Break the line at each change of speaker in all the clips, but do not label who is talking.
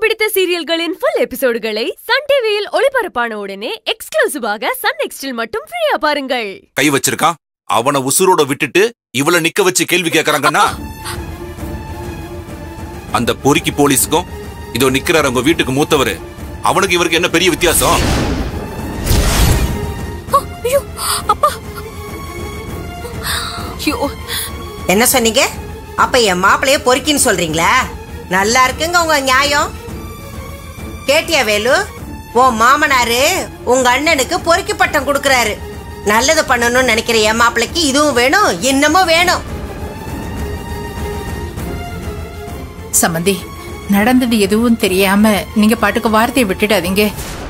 பிடித்த சீரியல்களின் full எபிசோடுகளை Sun டிவியில் ஒளிபரப்பான உடனே எக்ஸ்க்ளூசிவாக சன் நெக்ஸ்டில் மட்டும் ஃப்ரீயா பாருங்கள்
கை வச்சிருக்கான் அவனை உசுரோட விட்டுட்டு இவள நிக்க வச்சு கேள்வி கேக்குறாங்கன்னா அந்த பொறுக்கி போலீஸுக்கும் இதோ நிக்கிறாரு உங்க வீட்டுக்கு மூத்தவரு அவனுக்கு இவருக்கு என்ன பெரிய வித்தியாசம்
ஐயோ அப்பா ஐயோ
என்ன சொன்னீங்க அப்ப என் மாப்பிளைய பொறுக்கின்னு சொல்றீங்களா நல்லா இருக்குங்க உங்க நியாயம் கேட்டியா வேலு உன் மாமனாரு உங்க அண்ணனுக்கு பொறுக்கி பட்டம் கொடுக்கறாரு நல்லது பண்ணணும்னு நினைக்கிற என் மாப்பிளைக்கு இதுவும் வேணும் இன்னமும் வேணும்
சம்மந்தி நடந்தது எதுவும் தெரியாம நீங்க பாட்டுக்கு வார்த்தையை விட்டுடாதீங்க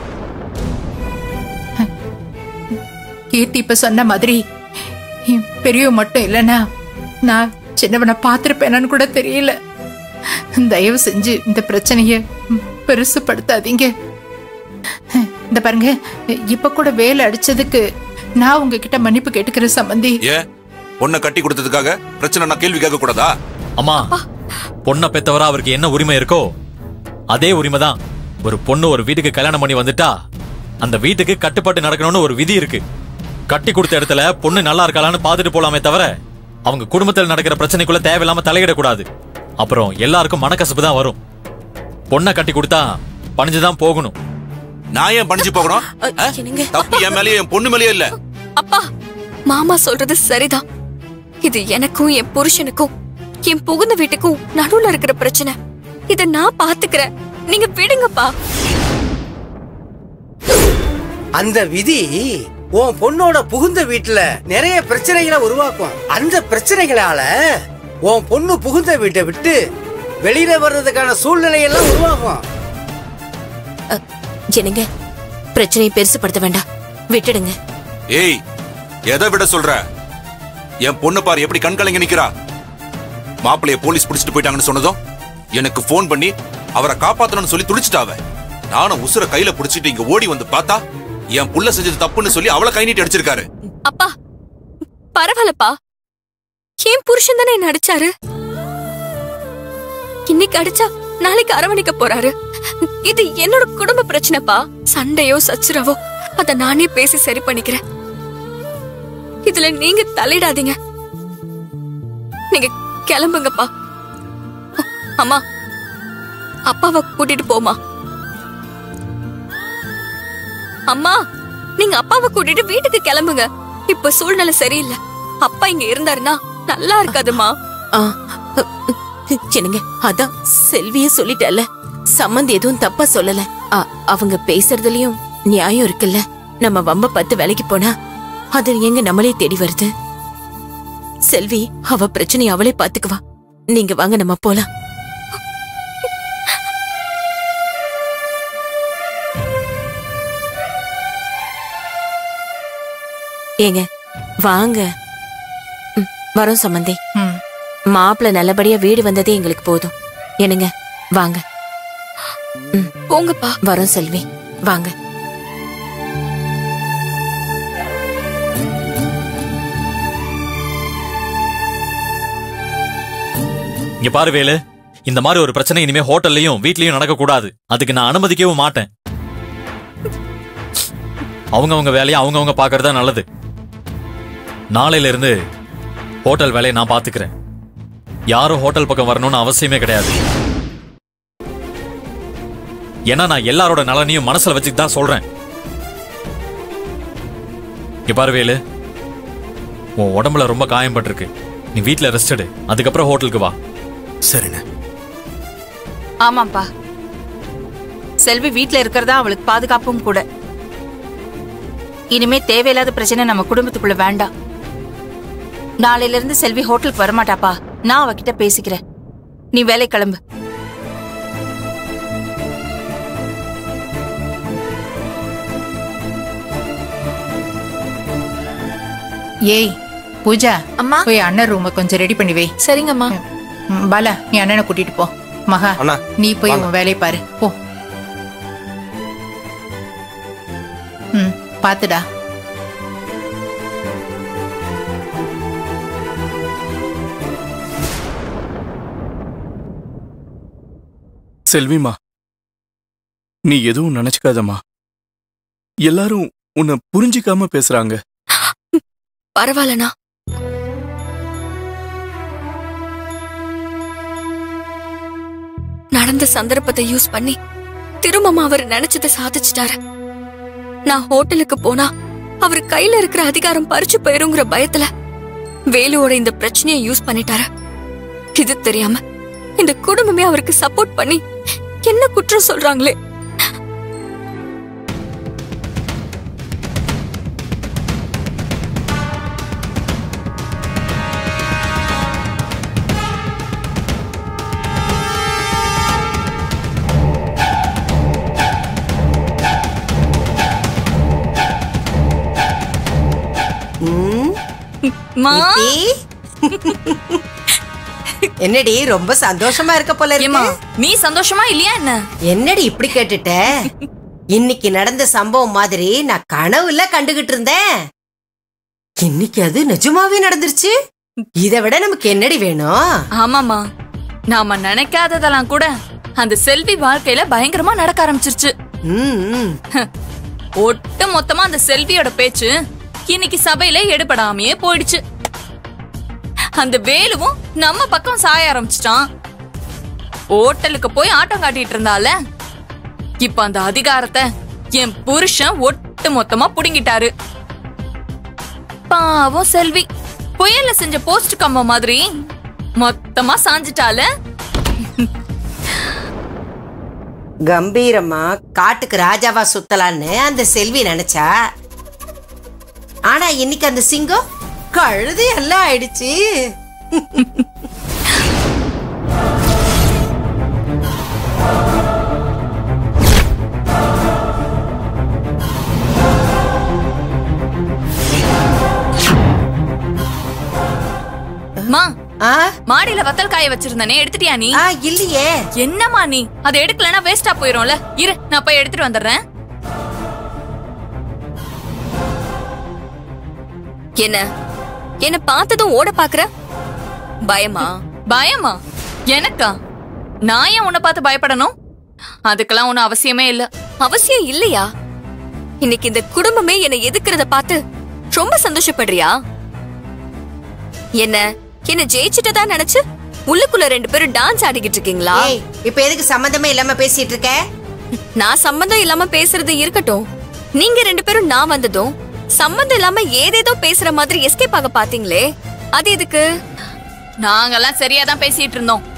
கீர்த்தி இப்ப சொன்ன மாதிரி என் பெரியவ மட்டும் இல்லைன்னா நான் சின்னவனை பார்த்திருப்பேனான்னு கூட தெரியல தயவு செஞ்சு இந்த பிரச்சனைய பெருசுப்படுத்தாதீங்க இந்த பாருங்க இப்ப கூட வேலை அடிச்சதுக்கு நான் உங்ககிட்ட மன்னிப்பு கேட்டுக்கிறேன் சம்மந்தி
ஏன் பொண்ணை கட்டி கொடுத்ததுக்காக பிரச்சனை நான் கேள்வி கேட்க கூடாதா
அம்மா பொண்ணை பெத்தவரா அவருக்கு என்ன உரிமை இருக்கோ அதே உரிமை தான் ஒரு பொண்ணு ஒரு வீட்டுக்கு கல்யாணம் பண்ணி வந்துட்டா அந்த வீட்டுக்கு கட்டுப்பாட்டு நடக்கணும்னு ஒரு விதி இருக்கு கட்டி கொடுத்த இடத்துல பொண்ணு நல்லா இருக்காளான்னு பார்த்துட்டு போலாமே தவிர அவங்க குடும்பத்தில் நடக்கிற பிரச்சனைக்குள்ள தேவையில்லாம தலையிடக்கூடாது அப்புறம் எல்லாருக்கும் மனக்கசப்பு தான் வரும் பொண்ணை கட்டி கொடுத்தா பணிஞ்சுதான் போகணும்
நான் ஏன் பணிஞ்சு போகணும் ஆ?
என்னங்க?
தப்பு என் மேலயே என் பொண்ணு மேலயே இல்ல
அப்பா மாமா சொல்றது சரிதான் இது எனக்கும் என் புருஷனுக்கும் என் புகுந்த வீட்டுக்கும் நடுவுல இருக்கிற பிரச்சனை இத நான் பாத்துக்கிறேன் நீங்க விடுங்கப்பா
அந்த விதி உன் பொண்ணோட புகுந்த வீட்டுல நிறைய பிரச்சனைகளை உருவாக்கும் அந்த பிரச்சனைகளால உன் பொண்ணு புகுந்த வீட்டை விட்டு வெளியில வர்றதுக்கான சூழ்நிலையெல்லாம் உருவாகும்
என்னங்க பிரச்சனையை பெருசுப்படுத்த வேண்டாம் விட்டுடுங்க
ஏய் எதை விட சொல்ற என் பொண்ணு பாரு எப்படி கண்கலங்க நிக்கிறா மாப்பிளைய போலீஸ் பிடிச்சிட்டு போயிட்டாங்கன்னு சொன்னதும் எனக்கு ஃபோன் பண்ணி அவரை காப்பாத்தணும்னு சொல்லி துடிச்சிட்டாவ நானும் உசுர கையில புடிச்சிட்டு இங்க ஓடி வந்து பார்த்தா என் புள்ள செஞ்சது தப்புன்னு சொல்லி அவளை கை நீட்டி அடிச்சிருக்காரு
அப்பா பரவாயில்லப்பா என் புருஷன் தானே என்ன அடிச்சாரு இன்னைக்கு அடிச்சா நாளைக்கு அரவணைக்க போறாரு இது என்னோட குடும்ப பிரச்சனைப்பா சண்டையோ சச்சுரவோ அத நானே பேசி சரி பண்ணிக்கிறேன் இதுல நீங்க தலையிடாதீங்க நீங்க கிளம்புங்கப்பா அ- அம்மா அப்பாவை கூட்டிட்டு போமா அம்மா நீங்க அப்பாவை கூட்டிட்டு வீட்டுக்கு கிளம்புங்க இப்ப சூழ்நிலை சரியில்லை அப்பா இங்க இருந்தாருன்னா நல்லா இருக்காதுமா
என்னங்க அதான் செல்வியே சொல்லிட்டல சம்மந்தி எதுவும் தப்பா சொல்லல அ- அவங்க பேசுறதுலயும் நியாயம் இருக்குல்ல நம்ம வம்ப பத்து வேலைக்கு போனா அது எங்க நம்மளே தேடி வருது செல்வி அவ பிரச்சனை அவளே பாத்துக்குவா நீங்க வாங்க நம்ம போலாம் ஏங்க வாங்க ம், வரோம் சம்மந்தி
ம்.
மாப்பிள்ள நல்லபடியா வீடு வந்ததே எங்களுக்கு போதும் என்னங்க வாங்க
போங்கப்பா
வரோம் செல்வி வாங்க
இங்க பாரு வேலு இந்த மாதிரி ஒரு பிரச்சனை இனிமே ஹோட்டல்லையும் வீட்லயும் நடக்க கூடாது அதுக்கு நான் அனுமதிக்கவும் மாட்டேன் அவங்கவங்க வேலையை அவங்கவங்க பாக்குறதா நல்லது நாளையில இருந்து ஹோட்டல் வேலையை நான் பாத்துக்கிறேன் யாரும் ஹோட்டல் பக்கம் வரணும்னு அவசியமே கிடையாது ஏன்னா நான் எல்லாரோட நலனையும் மனசுல வச்சுட்டு தான் சொல்றேன் இங்க பாரு வேலு உன் உடம்புல ரொம்ப காயம் பட்டிருக்கு நீ வீட்ல ரெஸ்ட் எடு அதுக்கப்புறம் ஹோட்டலுக்கு வா
சரிண்ணே
ஆமாப்பா செல்வி வீட்ல இருக்கிறதா அவளுக்கு பாதுகாப்பும் கூட இனிமே தேவையில்லாத பிரச்சனை நம்ம குடும்பத்துக்குள்ள வேண்டாம் நாளையில இருந்து செல்வி ஹோட்டலுக்கு வரமாட்டாப்பா நான் அவகிட்ட பேசிக்கிறேன் நீ வேலை கிளம்பு
ஏய் பூஜா
அம்மா
போய் அண்ணன் ரூமை கொஞ்சம் ரெடி பண்ணி வை
சரிங்கம்மா
ம், பாலா நீ அண்ணனை கூட்டிட்டு போ மகா
அண்ணா,
நீ போய்
வாங்க.
உன் வேலையை பாரு போ ம் பாத்துடா
செல்விமா நீ எதுவும் நினைச்சுக்காதம்மா எல்லாரும் உன்னை புரிஞ்சிக்காம பேசுறாங்க
பரவாயில்லண்ணா நடந்த சந்தர்ப்பத்தை யூஸ் பண்ணி திரும்பமா அவர் நினைச்சதை சாதிச்சிட்டாரு நான் ஹோட்டலுக்கு போனா அவர் கையில இருக்கிற அதிகாரம் பறிச்சு போயிருங்கிற பயத்துல வேலுவோட இந்த பிரச்சனையை யூஸ் பண்ணிட்டாரு இது தெரியாம இந்த குடும்பமே அவருக்கு சப்போர்ட் பண்ணி என்ன குற்றம் சொல்றாங்களே
ம்,
மா
இத்தி. என்னடி ரொம்ப சந்தோஷமா இருக்க போல
ஏமா
இருக்கு
நீ சந்தோஷமா இல்லையா என்ன
என்னடி இப்படி கேட்டுட்ட இன்னைக்கு நடந்த சம்பவம் மாதிரி நான் கனவுல கண்டுகிட்டு இருந்தேன் இன்னைக்கு அது நிஜமாவே நடந்துருச்சு இதை விட நமக்கு என்னடி வேணும்
ஆமாமா நாம நினைக்காததெல்லாம் கூட அந்த செல்வி வாழ்க்கையில பயங்கரமா நடக்க ஆரம்பிச்சிருச்சு
ம், ம்.
ஒட்டு மொத்தமா அந்த செல்வியோட பேச்சு இன்னைக்கு சபையில எடுபடாமையே போயிடுச்சு அந்த வேலுவும் நம்ம பக்கம் சாய ஆரம்பிச்சிட்டான் ஹோட்டலுக்கு போய் ஆட்டம் காட்டிட்டு இருந்தால இப்ப அந்த அதிகாரத்தை என் புருஷன் ஒட்டு மொத்தமா புடுங்கிட்டாரு பாவம் செல்வி புயல்ல செஞ்ச போஸ்ட் கம்ப மாதிரி மொத்தமா சாஞ்சிட்டால
கம்பீரமா காட்டுக்கு ராஜாவா சுத்தலான்னு அந்த செல்வி நினைச்சா ஆனா இன்னைக்கு அந்த சிங்கம் கழுது எல்லாம் ஆயிடுச்சு
மா
ஆ
மாடியில வத்தல் காய வச்சிருந்தானே எடுத்துட்டியா நீ
ஆ இல்லையே
என்னம்மா நீ அதை எடுக்கலனா வேஸ்டா போயிரும்ல இரு நான் போய் எடுத்துட்டு வந்துடுறேன்
என்ன என்ன பார்த்ததும் ஓட பாக்குற பயமா
பயமா எனக்கா நான் ஏன் உன்னை பார்த்து பயப்படணும் அதுக்கெல்லாம் ஒன்றும் அவசியமே இல்ல
அவசியம் இல்லையா இன்னைக்கு இந்த குடும்பமே என்னை எதுக்குறத பார்த்து ரொம்ப சந்தோஷப்படுறியா என்ன என்ன ஜெயிச்சுட்டதா நினைச்சு உள்ளுக்குள்ள ரெண்டு பேரும் டான்ஸ் ஆடிக்கிட்டு இருக்கீங்களா
ஏய் இப்ப எதுக்கு சம்மந்தமே இல்லாம பேசிட்டு இருக்க
நான் சம்பந்தம் இல்லாம பேசுறது இருக்கட்டும் நீங்க ரெண்டு பேரும் நான் வந்ததும் சம்பந்தம் இல்லாம ஏதேதோ பேசுற மாதிரி எஸ்கேப் ஆக பாத்தீங்களே அது எதுக்கு
நாங்கெல்லாம் சரியா தான் பேசிட்டு இருந்தோம்